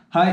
hi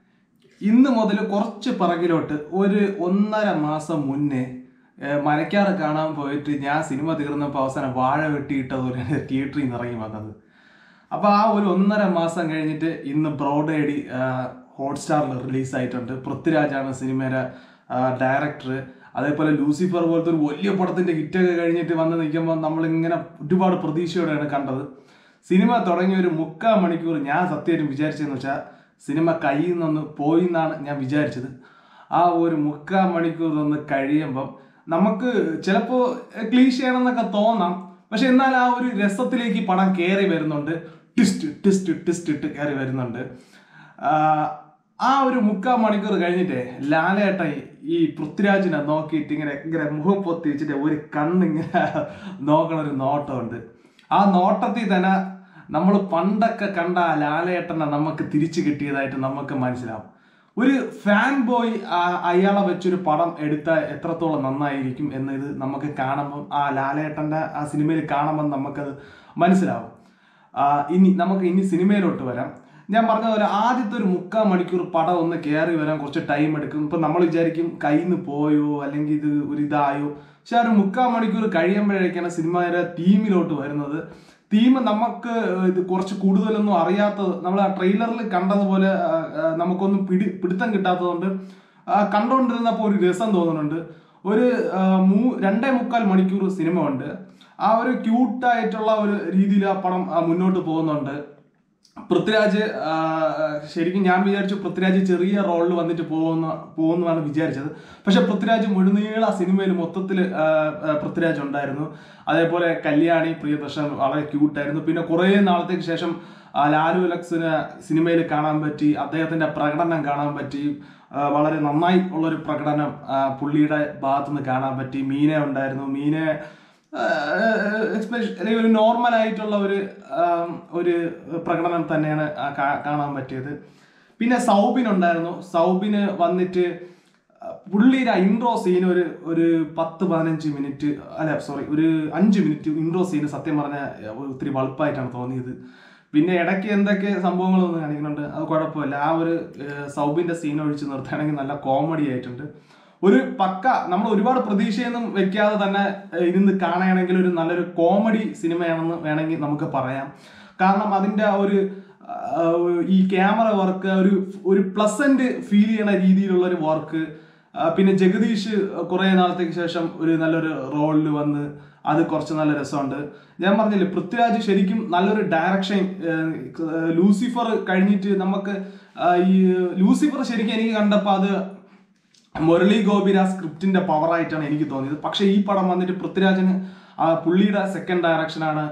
ഇന്ന് മുതൽ കുറച്ച് പിറകിലോട്ട് ഒരു ഒന്നര മാസം മുന്നേ ഏഹ്, മരക്കാറ് കാണാൻ പോയിട്ട് ഞാൻ സിനിമ തീർന്നപ്പോൾ അവസാനം വാഴ വെട്ടിയിട്ടത് ഒരു തിയേറ്ററിൽ നിന്ന് ഇറങ്ങി വന്നത് അപ്പോൾ ആ ഒരു ഒന്നര മാസം കഴിഞ്ഞിട്ട് ഇന്ന് ബ്രോഡേഡി ഹോട്ട്സ്റ്റാറിൽ റിലീസായിട്ടുണ്ട് പൃഥ്വിരാജാണ് സിനിമയുടെ ഡയറക്ടർ അതേപോലെ ലൂസിഫർ പോലത്തെ ഒരു വലിയ പടത്തിന്റെ ഹിറ്റൊക്കെ കഴിഞ്ഞിട്ട് വന്ന് നിൽക്കുമ്പോൾ നമ്മളിങ്ങനെ ഒരുപാട് പ്രതീക്ഷയോടെയാണ് കണ്ടത് സിനിമ തുടങ്ങിയ ഒരു മുക്കാൽ മണിക്കൂർ ഞാൻ സത്യമായിട്ടും വിചാരിച്ചതെന്ന് വെച്ചാൽ സിനിമ കയ്യിൽ നിന്നൊന്ന് പോയി എന്നാണ് ഞാൻ വിചാരിച്ചത് ആ ഒരു മുക്കാൽ മണിക്കൂർ ഒന്ന് കഴിയുമ്പം നമുക്ക് ചിലപ്പോൾ ക്ലീശയാണെന്നൊക്കെ തോന്നാം പക്ഷെ എന്നാൽ ആ ഒരു രസത്തിലേക്ക് ഈ പടം കയറി വരുന്നുണ്ട് ട്വിസ്റ്റ് ട്വിസ്റ്റ് ട്വിസ്റ്റ് ഇട്ട് കയറി വരുന്നുണ്ട് ആ, ആ ഒരു മുക്കാൽ മണിക്കൂർ കഴിഞ്ഞിട്ടേ ലാലേട്ടൻ ഈ പൃഥ്വിരാജിനെ നോക്കിയിട്ട് ഇങ്ങനെ ഇങ്ങനെ മുഖം പൊത്തി വെച്ചിട്ട് ഒരു കണ്ണിങ്ങനെ നോക്കണ ഒരു നോട്ടമുണ്ട് ആ നോട്ടത്തിൽ തന്നെ നമ്മൾ പണ്ടൊക്കെ കണ്ട ആ ലാലേട്ടനെ നമുക്ക് തിരിച്ചു കിട്ടിയതായിട്ട് നമുക്ക് മനസ്സിലാവും ഒരു ഫാൻ ബോയ് അയാളെ വെച്ചൊരു പടം എടുത്താൽ എത്രത്തോളം നന്നായിരിക്കും എന്ന് ഇത് നമുക്ക് കാണുമ്പം ആ ലാലേട്ടൻ്റെ ആ സിനിമയിൽ കാണുമ്പം നമുക്കത് മനസ്സിലാവും ആ, ഇനി നമുക്ക് ഇനി സിനിമയിലോട്ട് വരാം ഞാൻ പറഞ്ഞ പോലെ ആദ്യത്തെ ഒരു മുക്കാൽ മണിക്കൂർ പടം ഒന്ന് കയറി വരാൻ കുറച്ച് ടൈം എടുക്കും ഇപ്പം നമ്മൾ വിചാരിക്കും കയ്യിൽ നിന്ന് പോയോ അല്ലെങ്കിൽ ഇത് ഒരു ഇതായോ പക്ഷെ ആ ഒരു മുക്കാൽ മണിക്കൂർ കഴിയുമ്പോഴേക്കാണ് സിനിമയുടെ തീമിലോട്ട് വരുന്നത് തീം നമുക്ക് ഇത് കുറച്ച് കൂടുതലൊന്നും അറിയാത്തത് നമ്മൾ ആ ട്രെയിലറിൽ കണ്ടതുപോലെ ആ, ആ, നമുക്കൊന്നും പിടി പിടുത്തം കിട്ടാത്തതുകൊണ്ട് ആ, കണ്ടുകൊണ്ടിരുന്നപ്പോൾ ഒരു രസം തോന്നുന്നുണ്ട് ഒരു ആ, മൂ രണ്ടേ മുക്കാൽ മണിക്കൂർ സിനിമ ഉണ്ട് ആ ഒരു ക്യൂട്ടായിട്ടുള്ള ഒരു രീതിയിൽ ആ പടം ആ, മുന്നോട്ട് പോകുന്നുണ്ട് പൃഥ്വിരാജ് ആ, ശരിക്കും ഞാൻ വിചാരിച്ചു പൃഥ്വിരാജ് ചെറിയ റോളിൽ വന്നിട്ട് പോകുന്ന പോകുന്നതാണ് വിചാരിച്ചത് പക്ഷെ പൃഥ്വിരാജ് മുഴുനീള സിനിമയിൽ മൊത്തത്തിൽ പൃഥ്വിരാജ് ഉണ്ടായിരുന്നു അതേപോലെ കല്യാണി പ്രിയദർശൻ വളരെ ക്യൂട്ടായിരുന്നു പിന്നെ കുറേ നാളത്തേക്ക് ശേഷം ആ, ലാലു ലക്സിന് സിനിമയിൽ കാണാൻ പറ്റി അദ്ദേഹത്തിന്റെ പ്രകടനം കാണാൻ പറ്റി ആ, വളരെ നന്നായി ഉള്ളൊരു പ്രകടനം ആ, പുള്ളിയുടെ ഭാഗത്തുനിന്ന് കാണാൻ പറ്റി മീന ഉണ്ടായിരുന്നു മീനെ എസ്പെഷ്യലി ഒരു നോർമൽ ആയിട്ടുള്ള ഒരു ആം, ഒരു പ്രകടനം തന്നെയാണ് ആ കാ- കാണാൻ പറ്റിയത് പിന്നെ സൗബിൻ ഉണ്ടായിരുന്നു സൗബിന് വന്നിട്ട് പുള്ളിയുടെ ഇൻട്രോ സീൻ ഒരു ഒരു പത്ത് പതിനഞ്ച് മിനിറ്റ് അല്ല സോറി ഒരു അഞ്ച് മിനിറ്റ് ഇൻട്രോ സീൻ സത്യം പറഞ്ഞ ഒത്തിരി വളുപ്പായിട്ടാണ് തോന്നിയത് പിന്നെ ഇടയ്ക്ക് എന്തൊക്കെ സംഭവങ്ങളൊന്നും കാണിക്കുന്നുണ്ട് അത് കുഴപ്പമില്ല ആ ഒരു ഏഹ്, സൗബിന്റെ സീൻ ഒഴിച്ച് നിർത്തുകയാണെങ്കിൽ നല്ല കോമഡി ആയിട്ടുണ്ട് ഒരു പക്ക നമ്മൾ ഒരുപാട് പ്രതീക്ഷയൊന്നും വെക്കാതെ തന്നെ ഏഹ്, ഇരുന്ന് കാണുകയാണെങ്കിൽ ഒരു നല്ലൊരു കോമഡി സിനിമയാണെന്ന് വേണമെങ്കിൽ നമുക്ക് പറയാം കാരണം അതിന്റെ ആ ഒരു ആ, ഈ ക്യാമറ വർക്ക് ഒരു ഒരു പ്ലസന്റ് ഫീൽ ചെയ്യണ രീതിയിലുള്ള ഒരു വർക്ക് പിന്നെ ജഗദീഷ് കുറെ നാളത്തേക്ക് ശേഷം ഒരു നല്ലൊരു റോളിൽ വന്ന് അത് കുറച്ച് നല്ല രസമുണ്ട് ഞാൻ പറഞ്ഞില്ലേ പൃഥ്വിരാജ് ശരിക്കും നല്ലൊരു ഡയറക്ഷൻ ലൂസിഫർ കഴിഞ്ഞിട്ട് നമുക്ക് ആ, ഈ ലൂസിഫർ ശരിക്കും എനിക്ക് കണ്ടപ്പോൾ അത് മുരളി ഗോപിര സ്ക്രിപ്റ്റിന്റെ പവറായിട്ടാണ് എനിക്ക് തോന്നിയത് പക്ഷെ ഈ പടം വന്നിട്ട് പൃഥ്വിരാജന് ആ പുള്ളിയുടെ സെക്കൻഡ് ഡയറക്ഷനാണ്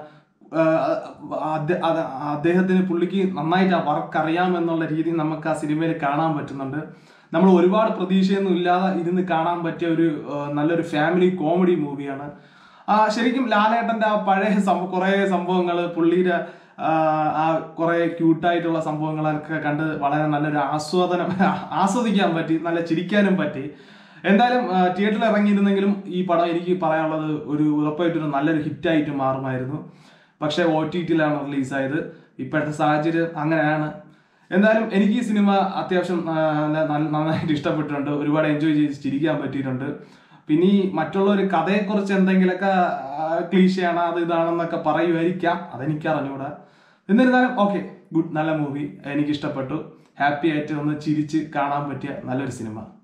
അദ്ദേഹത്തിന് പുള്ളിക്ക് നന്നായിട്ട് ആ വർക്ക് അറിയാമെന്നുള്ള രീതി നമുക്ക് ആ സിനിമയിൽ കാണാൻ പറ്റുന്നുണ്ട് നമ്മൾ ഒരുപാട് പ്രതീക്ഷയൊന്നും ഇല്ലാതെ ഇരുന്ന് കാണാൻ പറ്റിയ ഒരു ആ, നല്ലൊരു ഫാമിലി കോമഡി മൂവിയാണ് ആ ശരിക്കും ലാലേട്ടന്റെ ആ പഴയ സംഭവം കുറേ സംഭവങ്ങൾ പുള്ളിയുടെ ആ, ആ കുറെ ക്യൂട്ടായിട്ടുള്ള സംഭവങ്ങളൊക്കെ കണ്ട് വളരെ നല്ലൊരു ആസ്വാദനം ആസ്വദിക്കാൻ പറ്റി നല്ല ചിരിക്കാനും പറ്റി എന്തായാലും ആ, തിയേറ്ററിൽ ഇറങ്ങിയിരുന്നെങ്കിലും ഈ പടം എനിക്ക് പറയാനുള്ളത് ഒരു ഉറപ്പായിട്ടൊരു നല്ലൊരു ഹിറ്റായിട്ട് മാറുമായിരുന്നു പക്ഷേ ഒ ടി ടിയിലാണ് റിലീസായത് ഇപ്പോഴത്തെ സാഹചര്യം അങ്ങനെയാണ് എന്തായാലും എനിക്ക് ഈ സിനിമ അത്യാവശ്യം ആ, നല്ല- നല്ല- നന്നായിട്ട് ഇഷ്ടപ്പെട്ടിട്ടുണ്ട് ഒരുപാട് എൻജോയ് ചെയ്ത് ചിരിക്കാൻ പറ്റിയിട്ടുണ്ട് പിന്നെ ഈ മറ്റുള്ള ഒരു കഥയെക്കുറിച്ച് എന്തെങ്കിലുമൊക്കെ ക്ലീശയാണ് അത് ഇതാണെന്നൊക്കെ പറയുമായിരിക്കാം അതെനിക്ക് അറിഞ്ഞൂടാ എന്നിരുന്നാലും ഓക്കെ ഗുഡ് നല്ല മൂവി എനിക്ക് ഇഷ്ടപ്പെട്ടു ഹാപ്പി ആയിട്ട് ഒന്ന് ചിരിച്ച് കാണാൻ പറ്റിയ നല്ലൊരു സിനിമ